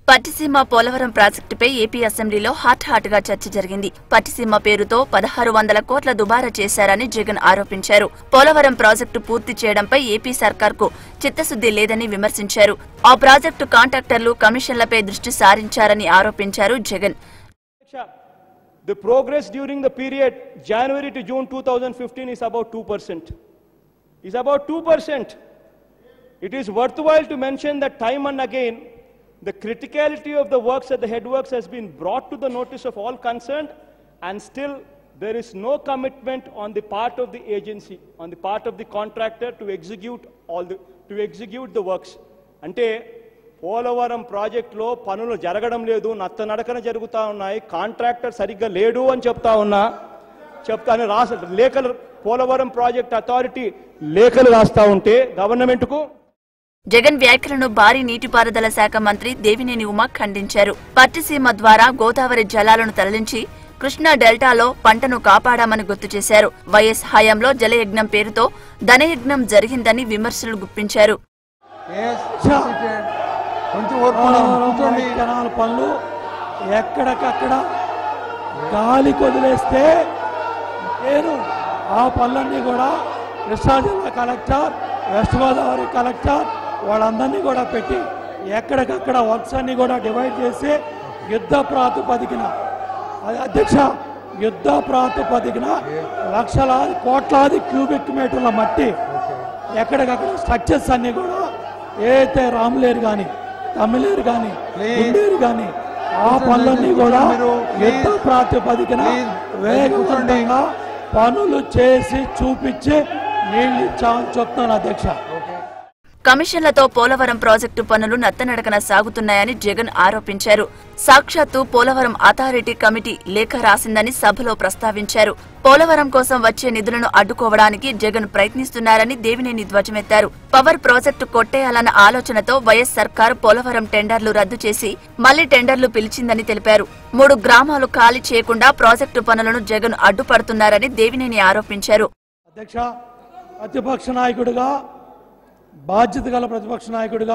పట్టిసీమ పోలవరం ప్రాజెక్టుపై ఏపీ అసెంబ్లీలో hot hot గా చర్చ జరిగింది పట్టిసీమ పేరుతో పదహారు వందల కోట్ల దుబారా చేశారని జగన్ ఆరోపించారు పోలవరం ప్రాజెక్టు పూర్తి చేయడంపై ఏపీ సర్కార్కు చిత్తశుద్ది లేదని విమర్శించారు ఆ ప్రాజెక్టు కాంట్రాక్టర్లు కమిషన్లపై దృష్టి సారించారని ఆరోపించారు Jagan The progress during the period January to June 2015 is about 2%. Is about 2%. It is worthwhile to mention that time and again, the criticality of the works at the headworks has been brought to the notice of all concerned, and still there is no commitment on the part of the agency, on the part of the contractor to execute all the to execute the works. అంటే పోలవరం ప్రాజెక్టులో పనులు జరగడం లేదు నత్తనడకన జరుగుతూ ఉన్నాయి contractor సరిగ్గా లేడు అని చెప్తా ఉన్నా చెప్తాను రాస లేఖలు పోలవరం ప్రాజెక్ట్ అథారిటీ లేఖలు రాస్తా ఉంటే గవర్నమెంట్కు జగన్ వ్యాఖ్యలను భారీ నీటిపారుదల శాఖ మంత్రి దేవినేని ఉమా ఖండించారు పట్టిసీమ ద్వారా గోదావరి జలాలను తరలించి కృష్ణా డెల్టాలో పంటను కాపాడామని గుర్తు చేశారు వైఎస్ హయాంలో జలయజ్ఞం పేరుతో ధనయజ్ఞం జరిగిందని విమర్శలు గుప్పించారు Yes, seated. కొంచెం ఓర్పు కూర్చోండి కెనాల్ పనులు ఎక్కడికక్కడ గాలి కొదిలేస్తే నేను ఆ పనులన్నీ కూడా కృష్ణా జిల్లా కలెక్టర్ వెస్ట్ గోదావరి కలెక్టర్ వాళ్ళందరినీ కూడా పెట్టి ఎక్కడికక్కడ వర్క్స్ అన్ని కూడా డివైడ్ చేసి యుద్ధ ప్రాతిపదికన అది అధ్యక్ష యుద్ధ ప్రాతిపదికన లక్షలాది కోట్లాది క్యూబిక్ మీటర్ల మట్టి ఎక్కడికక్కడ స్ట్రక్చర్స్ అన్ని కూడా ఏదైతే రాములేరు కానీ తమిళేరు కానీ Please. గుండేరు కానీ ఆ కూర్చోండి, పనులన్నీ కూడా మీరు. యుద్ధ Please. ప్రాతిపదికన Please. వేగవంతంగా పనులు చేసి చూపించి నీళ్ళు ఇచ్చామని చెప్తున్నాను అధ్యక్ష కమిషన్లతో పోలవరం ప్రాజెక్టు పనులు నత్తనడకన సాగుతున్నాయని జగన్ ఆరోపించారు సాక్షాత్తు పోలవరం అథారిటీ కమిటీ లేఖ రాసిందని సభలో ప్రస్తావించారు పోలవరం కోసం వచ్చే నిధులను అడ్డుకోవడానికి జగన్ ప్రయత్నిస్తున్నారని దేవినేని ధ్వజమెత్తారు పవర్ ప్రాజెక్టు కొట్టేయాలన్న ఆలోచనతో వైఎస్ సర్కారు పోలవరం టెండర్లు రద్దు చేసి మళ్లీ టెండర్లు పిలిచిందని తెలిపారు మూడు గ్రామాలు ఖాళీ చేయకుండా ప్రాజెక్టు పనులను జగన్ అడ్డుపడుతున్నారని దేవినేని ఆరోపించారు అధ్యక్ష ప్రతిపక్ష నాయకుడిగా బాధ్యత గల ప్రతిపక్ష నాయకుడిగా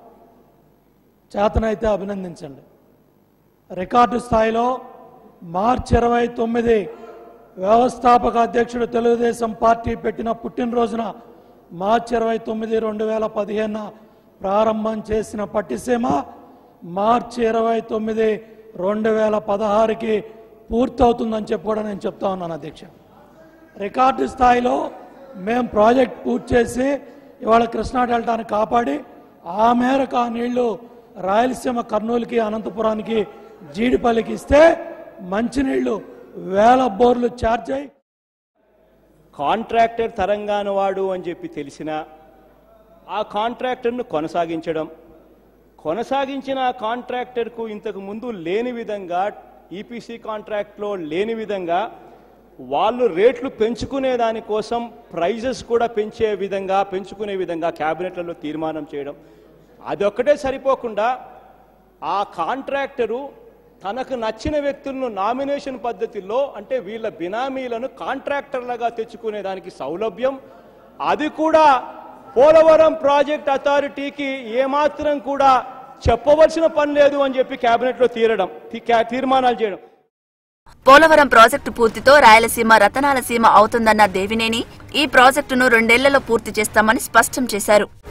చేతనైతే అభినందించండి రికార్డు స్థాయిలో మార్చి ఇరవై తొమ్మిది వ్యవస్థాపక అధ్యక్షుడు తెలుగుదేశం పార్టీ పెట్టిన పుట్టినరోజున మార్చి ఇరవై తొమ్మిది రెండు వేల పదిహేను ప్రారంభం చేసిన పట్టిసీమ మార్చి ఇరవై తొమ్మిది రెండు వేల పదహారుకి పూర్తవుతుందని చెప్పి కూడా నేను చెప్తా ఉన్నాను అధ్యక్ష రికార్డు స్థాయిలో మేము ప్రాజెక్ట్ పూర్తి చేసి ఇవాళ కృష్ణా డెల్టాని కాపాడి ఆ మేరకు ఆ నీళ్లు రాయలసీమ కర్నూలుకి అనంతపురానికి జీడిపల్లికి ఇస్తే మంచినీళ్లు వేల బోర్లు ఛార్జ్ అయ్యి కాంట్రాక్టర్ తెలంగాణ వాడు అని చెప్పి తెలిసిన ఆ కాంట్రాక్టర్ను కొనసాగించడం కొనసాగించిన ఆ కాంట్రాక్టర్కు ఇంతకు ముందు లేని విధంగా ఈపీసీ కాంట్రాక్ట్లో లేని విధంగా వాళ్ళు రేట్లు పెంచుకునే దానికోసం ప్రైజెస్ కూడా పెంచే విధంగా పెంచుకునే విధంగా క్యాబినెట్లలో తీర్మానం చేయడం అదొక్కటే సరిపోకుండా ఆ కాంట్రాక్టరు తనకు నచ్చిన వ్యక్తులను నామినేషన్ పద్ధతిలో అంటే వీళ్ళ బినామీలను కాంట్రాక్టర్లుగా తెచ్చుకునే దానికి సౌలభ్యం అది కూడా పోలవరం ప్రాజెక్ట్ అథారిటీకి ఏమాత్రం కూడా చెప్పవలసిన పని లేదు అని చెప్పి కేబినెట్లో తీరడం తీ- క్యా- తీర్మానాలు చేయడం పోలవరం ప్రాజెక్టు పూర్తితో రాయలసీమ రతనాల సీమ అవుతుందన్న దేవినేని ఈ ప్రాజెక్టును రెండేళ్లలో పూర్తి చేస్తామని స్పష్టం చేశారు